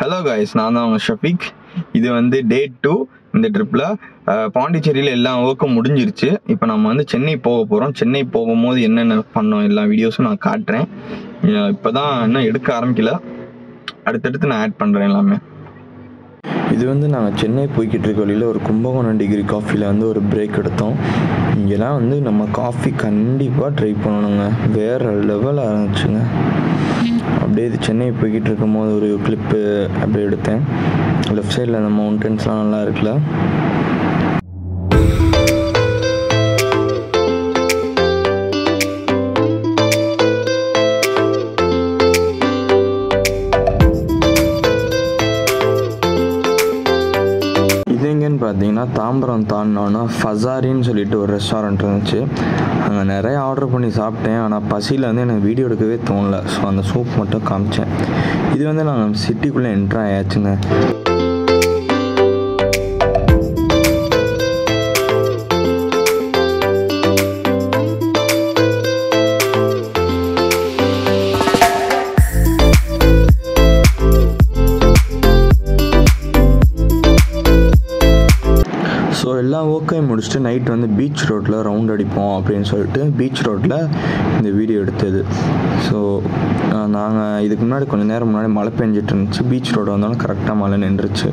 hello guys நான் தான் உங்கள் ஷஃபிக் இது வந்து டே டூ இந்த ட்ரிப்பில் பாண்டிச்சேரியில் எல்லா ஒர்க்கும் முடிஞ்சிருச்சு இப்போ நம்ம வந்து சென்னை போக போகிறோம் சென்னை போகும்போது என்னென்ன பண்ணோம் எல்லா வீடியோஸும் நான் காட்டுறேன் இப்போ தான் இன்னும் எடுக்க ஆரம்பிக்கல அடுத்தடுத்து நான் ஆட் பண்ணுறேன் எல்லாமே இது வந்து நாங்கள் சென்னை போய்கிட்டு இருக்க வழியில் ஒரு கும்பகோணம் டிகிரி காஃபியில் வந்து ஒரு பிரேக் எடுத்தோம் இங்கெல்லாம் வந்து நம்ம காஃபி கண்டிப்பாக ட்ரை பண்ணணுங்க வேறு லெவலாக இருந்துச்சுங்க அப்படியே இது சென்னை போய்கிட்டு இருக்கும்போது ஒரு கிளிப்பு அப்படியே எடுத்தேன் லெஃப்ட் சைடில் அந்த மவுண்டன்ஸ்லாம் நல்லா இருக்குல்ல இது எங்கேன்னு பார்த்தீங்கன்னா தாம்பரம் தாண்டினோன்னா ஃபசாரின்னு சொல்லிட்டு ஒரு ரெஸ்டாரண்ட் இருந்துச்சு அங்கே நிறைய ஆர்டர் பண்ணி சாப்பிட்டேன் ஆனால் பசியில் வந்து எனக்கு வீடியோ எடுக்கவே தோணல ஸோ அந்த சூப் மட்டும் காமிச்சேன் இது வந்து நாங்கள் சிட்டிக்குள்ளே என்ட்ரு ஆயாச்சுங்க ஸோ எல்லா ஒர்க்கையும் முடிச்சுட்டு நைட் வந்து பீச் ரோட்டில் ரவுண்ட் அடிப்போம் அப்படின்னு சொல்லிட்டு பீச் ரோட்டில் இந்த வீடியோ எடுத்தது ஸோ நாங்கள் இதுக்கு முன்னாடி கொஞ்சம் நேரம் முன்னாடி மழை பெஞ்சிட்டு இருந்துச்சு பீச் ரோடு வந்தாலும் கரெக்டாக மழை நின்றுச்சு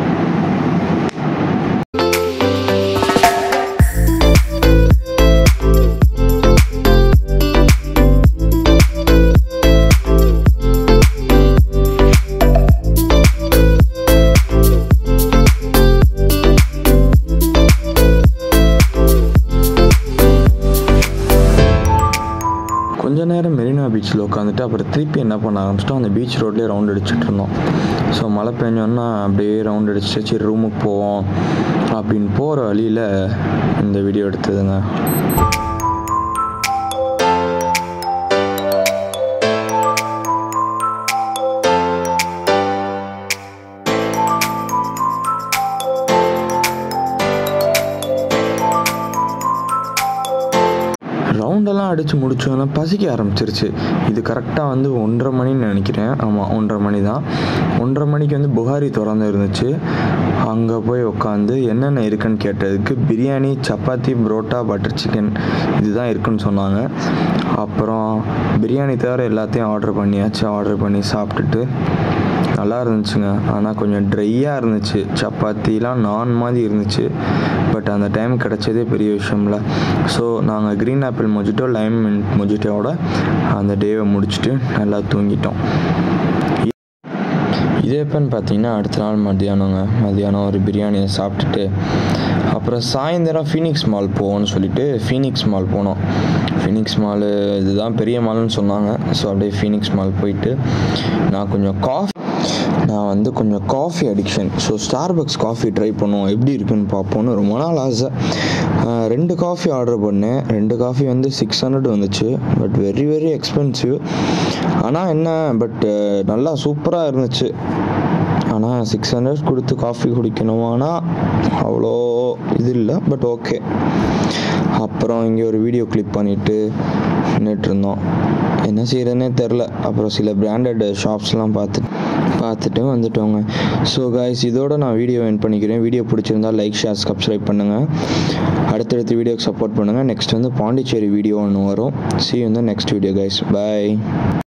கொஞ்ச நேரம் மெரினா பீச்சில் உட்காந்துட்டு அப்புறம் திருப்பி என்ன பண்ண ஆரம்பிச்சிட்டோம் அந்த பீச் ரோட்லேயே ரவுண்ட் அடிச்சுட்டு இருந்தோம் ஸோ மழை பெஞ்சோன்னா அப்படியே ரவுண்ட் அடிச்சுட்டு சரி ரூமுக்கு போவோம் அப்படின்னு போகிற வழியில் இந்த வீடியோ எடுத்ததுங்க ரவுண்டெல்லாம் அடித்து முடிச்சோன்னா பசிக்க ஆரம்பிச்சிருச்சு இது கரெக்டாக வந்து ஒன்றரை மணின்னு நினைக்கிறேன் ஆமாம் ஒன்றரை மணி தான் ஒன்றரை மணிக்கு வந்து புகாரி திறந்து இருந்துச்சு அங்கே போய் உட்காந்து என்னென்ன இருக்குன்னு கேட்டதுக்கு பிரியாணி சப்பாத்தி புரோட்டா பட்டர் சிக்கன் இதுதான் இருக்குன்னு சொன்னாங்க அப்புறம் பிரியாணி தவிர எல்லாத்தையும் ஆர்டர் பண்ணியாச்சு ஆர்டர் பண்ணி சாப்பிட்டுட்டு நல்லா இருந்துச்சுங்க ஆனால் கொஞ்சம் ட்ரையாக இருந்துச்சு சப்பாத்திலாம் நான் மாதிரி இருந்துச்சு பட் அந்த டைம் கிடைச்சதே பெரிய விஷயம்ல ஸோ நாங்கள் க்ரீன் ஆப்பிள் மொஜிட்டோ லைம் மொஜிட்டோட அந்த டேவை முடிச்சுட்டு நல்லா தூங்கிட்டோம் இது எப்போன்னு பார்த்தீங்கன்னா அடுத்த நாள் மத்தியானங்க மத்தியானம் ஒரு பிரியாணியை சாப்பிட்டுட்டு அப்புறம் சாயந்தரம் ஃபீனிக்ஸ் மால் போவோம்னு சொல்லிட்டு ஃபீனிக்ஸ் மால் போனோம் ஃபீனிக்ஸ் மால் இதுதான் பெரிய மால்னு சொன்னாங்க ஸோ அப்படியே ஃபீனிக்ஸ் மால் போயிட்டு நான் கொஞ்சம் காஃபி நான் வந்து கொஞ்சம் coffee addiction so Starbucks coffee try பண்ணுவோம் எப்படி இருக்குன்னு பார்ப்போன்னு ரொம்ப நாள் ஆசை ஆஹ் ரெண்டு காஃபி ஆர்டர் பண்ணேன் ரெண்டு காஃபி வந்து சிக்ஸ் ஹண்ட்ரட் வந்துச்சு பட் வெரி வெரி எக்ஸ்பென்சிவ் ஆனால் என்ன பட் நல்லா சூப்பராக இருந்துச்சு ஆனால் சிக்ஸ் ஹண்ட்ரட் கொடுத்து காஃபி குடிக்கணுமானா அவ்வளோ இது இல்லை பட் ஓகே அப்புறம் இங்கே ஒரு வீடியோ கிளிப் பண்ணிவிட்டு நின்றுட்டு இருந்தோம் என்ன செய்கிறதுனே தெரில அப்புறம் சில பிராண்டட் ஷாப்ஸ்லாம் பார்த்து பார்த்துட்டு வந்துட்டோங்க ஸோ காய்ஸ் இதோட நான் வீடியோ என் பண்ணிக்கிறேன் வீடியோ பிடிச்சிருந்தா லைக் ஷேர் சப்ஸ்கிரைப் பண்ணுங்கள் அடுத்தடுத்த வீடியோக்கு சப்போர்ட் பண்ணுங்கள் நெக்ஸ்ட் வந்து பாண்டிச்சேரி வீடியோ ஒன்று வரும் சி வந்து நெக்ஸ்ட் வீடியோ கைஸ் பை